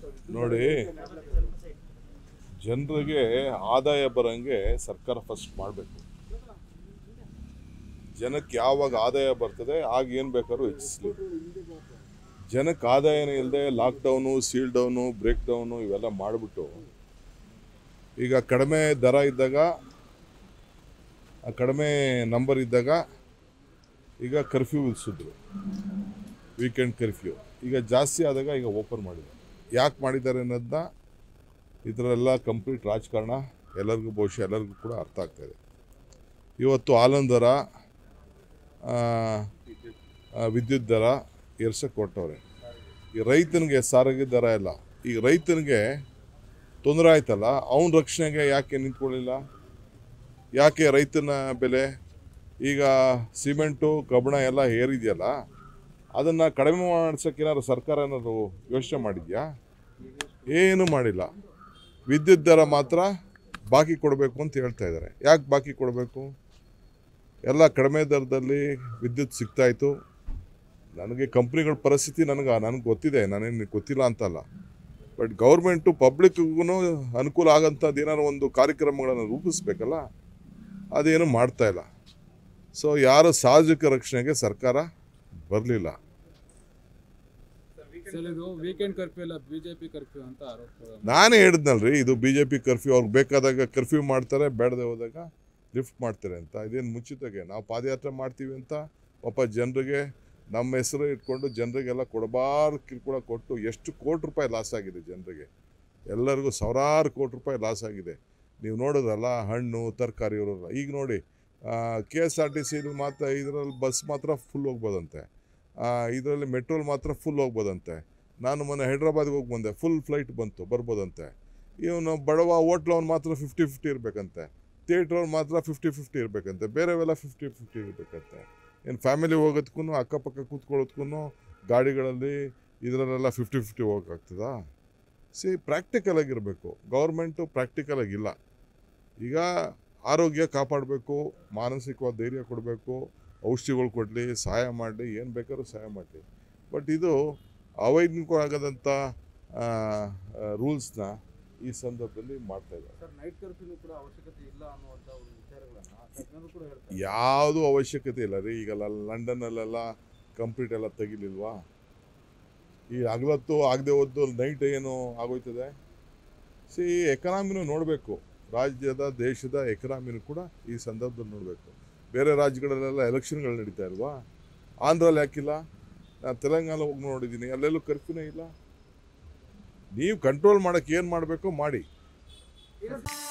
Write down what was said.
ನೋಡಿ ಜನರಿಗೆ ಆದಾಯ ಬರಂಗೆ ಸರ್ಕಾರ ಫಸ್ಟ್ ಮಾಡಬೇಕು ಜನಕ್ಕೆ ಯಾವಾಗ ಆದಾಯ ಬರ್ತದೆ ಆಗ ಏನು ಬೇಕಾದ್ರೂ ಹೆಚ್ಚಿಸ್ಲಿ ಜನಕ್ಕೆ ಆದಾಯನೇ ಇಲ್ಲದೆ lockdown seal down break down ಇವೆಲ್ಲ ಮಾಡಿಬಿಟ್ಟು ಈಗ ಕಡಿಮೆ ದರ ಇದ್ದಾಗ ಆ ಕಡಿಮೆ ನಂಬರ್ ಇದ್ದಾಗ ಈಗ ಕರ್ಫ್ಯೂ ವಿಧಿಸಿದ್ರು ವೀಕೆಂಡ್ ಕರ್ಫ್ಯೂ ಈಗ ಜಾಸ್ತಿ ಆದಾಗ ಈಗ ಓಪನ್ ಮಾಡಿದ್ದಾರೆ ಯಾಕೆ ಮಾಡಿದ್ದಾರೆ ಅನ್ನೋದನ್ನ ಇದರೆಲ್ಲ ಕಂಪ್ಲೀಟ್ ರಾಜಕಾರಣ ಎಲ್ಲರಿಗೂ ಬಹುಶಃ ಎಲ್ಲರಿಗೂ ಕೂಡ ಅರ್ಥ ಆಗ್ತಾಯಿದೆ ಇವತ್ತು ಹಾಲಿನ ದರ ಆ, ಆ, ವಿದ್ಯುತ್ ದರ ಏರ್ಸಕ್ಕೆ ಕೊಟ್ಟವ್ರೆ ಈ ರೈತನಿಗೆ ಸಾರಿಗೆ ದರ ಇಲ್ಲ ಈಗ ರೈತನಿಗೆ ತೊಂದರೆ ಆಯ್ತಲ್ಲ ಅವನ ರಕ್ಷಣೆಗೆ ಯಾಕೆ ನಿಂತ್ಕೊಳ್ಳಿಲ್ಲ ಯಾಕೆ ರೈತನ ಬೆಲೆ ಈಗ ಸಿಮೆಂಟು ಕಬ್ಬಣ ಎಲ್ಲ ಏರಿದೆಯಲ್ಲ ಅದನ್ನು ಕಡಿಮೆ ಮಾಡ್ಸೋಕೆ ಏನಾದ್ರು ಸರ್ಕಾರ ಏನಾದ್ರು ಯೋಚನೆ ಮಾಡಿದ್ಯಾ ಏನು ಮಾಡಿಲ್ಲ ವಿದ್ಯುತ್ ದರ ಮಾತ್ರ ಬಾಕಿ ಕೊಡಬೇಕು ಅಂತ ಹೇಳ್ತಾ ಇದ್ದಾರೆ ಯಾಕೆ ಬಾಕಿ ಕೊಡಬೇಕು ಎಲ್ಲ ಕಡಿಮೆ ದರದಲ್ಲಿ ವಿದ್ಯುತ್ ಸಿಗ್ತಾಯಿತ್ತು ನನಗೆ ಕಂಪ್ನಿಗಳ ಪರಿಸ್ಥಿತಿ ನನಗೆ ನನಗೆ ಗೊತ್ತಿದೆ ನಾನೇನು ಗೊತ್ತಿಲ್ಲ ಅಂತಲ್ಲ ಬಟ್ ಗೌರ್ಮೆಂಟು ಪಬ್ಲಿಕ್ಗೂ ಅನುಕೂಲ ಆಗೋಂಥದ್ದು ಏನಾದ್ರು ಒಂದು ಕಾರ್ಯಕ್ರಮಗಳನ್ನು ರೂಪಿಸ್ಬೇಕಲ್ಲ ಅದೇನು ಮಾಡ್ತಾ ಇಲ್ಲ ಸೊ ಯಾರು ಸಾರ್ವಜನಿಕ ರಕ್ಷಣೆಗೆ ಸರ್ಕಾರ ಬರಲಿಲ್ಲ ಸರ್ ಇದು ವೀಕೆಂಡ್ ಕರ್ಫ್ಯೂ ಇಲ್ಲ ಬಿಜೆಪಿ ಕರ್ಫ್ಯೂ ಅಂತ ಆರೋಪ ನಾನೇ ಹೇಳಿದ್ನಲ್ರಿ ಇದು ಬಿ ಜೆ ಪಿ ಕರ್ಫ್ಯೂ ಅವ್ರಿಗೆ ಬೇಕಾದಾಗ ಕರ್ಫ್ಯೂ ಮಾಡ್ತಾರೆ ಬೇಡದೆ ಹೋದಾಗ ಲಿಫ್ಟ್ ಮಾಡ್ತಾರೆ ಅಂತ ಇದೇನು ಮುಚ್ಚಿತಾಗೆ ನಾವು ಪಾದಯಾತ್ರೆ ಮಾಡ್ತೀವಿ ಅಂತ ಪಾಪ ಜನರಿಗೆ ನಮ್ಮ ಹೆಸರು ಇಟ್ಕೊಂಡು ಜನರಿಗೆಲ್ಲ ಕೊಡಬಾರ್ದು ಕಿರುಕುಳ ಕೊಟ್ಟು ಎಷ್ಟು ಕೋಟಿ ರೂಪಾಯಿ ಲಾಸ್ ಆಗಿದೆ ಜನರಿಗೆ ಎಲ್ಲರಿಗೂ ಸಾವಿರಾರು ಕೋಟಿ ರೂಪಾಯಿ ಲಾಸ್ ಆಗಿದೆ ನೀವು ನೋಡಿದ್ರಲ್ಲ ಹಣ್ಣು ತರಕಾರಿ ಇರೋಲ್ಲ ಈಗ ನೋಡಿ K S R T C ಮಾತ್ರ ಇದರಲ್ಲಿ ಬಸ್ ಮಾತ್ರ ಫುಲ್ ಹೋಗ್ಬೋದಂತೆ ಇದರಲ್ಲಿ ಮೆಟ್ರೋಲ್ ಮಾತ್ರ ಫುಲ್ ಹೋಗ್ಬೋದಂತೆ ನಾನು ಮೊನ್ನೆ ಹೈದ್ರಾಬಾದ್ಗೆ ಹೋಗಿ ಬಂದೆ ಫುಲ್ ಫ್ಲೈಟ್ ಬಂತು ಬರ್ಬೋದಂತೆ ಇವನು ಬಡವ ಹೋಟ್ಲವ್ನು ಮಾತ್ರ ಫಿಫ್ಟಿ ಫಿಫ್ಟಿ ಇರಬೇಕಂತೆ ಥಿಯೇಟ್ರವ್ರು ಮಾತ್ರ ಫಿಫ್ಟಿ ಫಿಫ್ಟಿ ಇರಬೇಕಂತೆ ಬೇರೆವೆಲ್ಲ ಫಿಫ್ಟಿ ಫಿಫ್ಟಿ ಇರಬೇಕಂತೆ ಏನು ಫ್ಯಾಮಿಲಿ ಹೋಗೋದಕ್ಕೂ ಅಕ್ಕಪಕ್ಕ ಕೂತ್ಕೊಳ್ಳೋದಕ್ಕೂ ಗಾಡಿಗಳಲ್ಲಿ ಇದರಲ್ಲೆಲ್ಲ ಫಿಫ್ಟಿ ಫಿಫ್ಟಿ ಹೋಗೋಕ್ಕಾಗ್ತದಾ ಸಿ ಪ್ರಾಕ್ಟಿಕಲ್ ಆಗಿರಬೇಕು ಗೌರ್ಮೆಂಟು ಪ್ರಾಕ್ಟಿಕಲ್ ಆಗಿಲ್ಲ ಈಗ ಆರೋಗ್ಯ ಕಾಪಾಡಬೇಕು ಮಾನಸಿಕವಾದ ಧೈರ್ಯ ಕೊಡಬೇಕು ಔಷಧಿಗಳು ಕೊಡಲಿ ಸಹಾಯ ಮಾಡಲಿ ಏನು ಬೇಕಾದ್ರೂ ಸಹಾಯ ಮಾಡಲಿ ಬಟ್ ಇದು ಅವೈಜ್ಞಾನಿಕವಾಗದಂಥ ರೂಲ್ಸ್ನ ಈ ಸಂದರ್ಭದಲ್ಲಿ ಮಾಡ್ತಾ ಇದ್ದಾರೆ ಸರ್ ನೈಟ್ ಕರ್ಫ್ಯೂ ಕೂಡ ಅವಶ್ಯಕತೆ ಇಲ್ಲ ಅನ್ನುವಂಥ ಒಂದು ವಿಚಾರಗಳನ್ನ ತಜ್ಞರು ಕೂಡ ಹೇಳ್ತಾರೆ ಯಾವುದೂ ಅವಶ್ಯಕತೆ ಇಲ್ಲ ರೀ ಈಗ ಲಂಡನ್ನಲ್ಲೆಲ್ಲ ಕಂಪ್ಲೀಟ್ ಎಲ್ಲ ತೆಗಿಲಿಲ್ವಾ ಈ ಹಗಲತ್ತು ಆಗದೆ ಹೋದ್ದು ನೈಟ್ ಏನು ಆಗೋಯ್ತದೆ ಸಿ ಎಕನಾಮಿನೂ ನೋಡಬೇಕು ರಾಜ್ಯದ ದೇಶದ ಎಕನಾಮಿನೂ ಕೂಡ ಈ ಸಂದರ್ಭದಲ್ಲಿ ನೋಡಬೇಕು ಬೇರೆ ರಾಜ್ಯಗಳಲ್ಲೆಲ್ಲ ಎಲೆಕ್ಷನ್ಗಳು ನಡೀತಾ ಇಲ್ವಾ ಆಂಧ್ರಲ್ಲಿ ಯಾಕಿಲ್ಲ ನಾನು ತೆಲಂಗಾಣ ಹೋಗಿ ನೋಡಿದ್ದೀನಿ ಅಲ್ಲೆಲ್ಲೂ ಕರ್ಫ್ಯೂನೇ ಇಲ್ಲ ನೀವು ಕಂಟ್ರೋಲ್ ಮಾಡೋಕ್ಕೆ ಏನು ಮಾಡಬೇಕೋ ಮಾಡಿ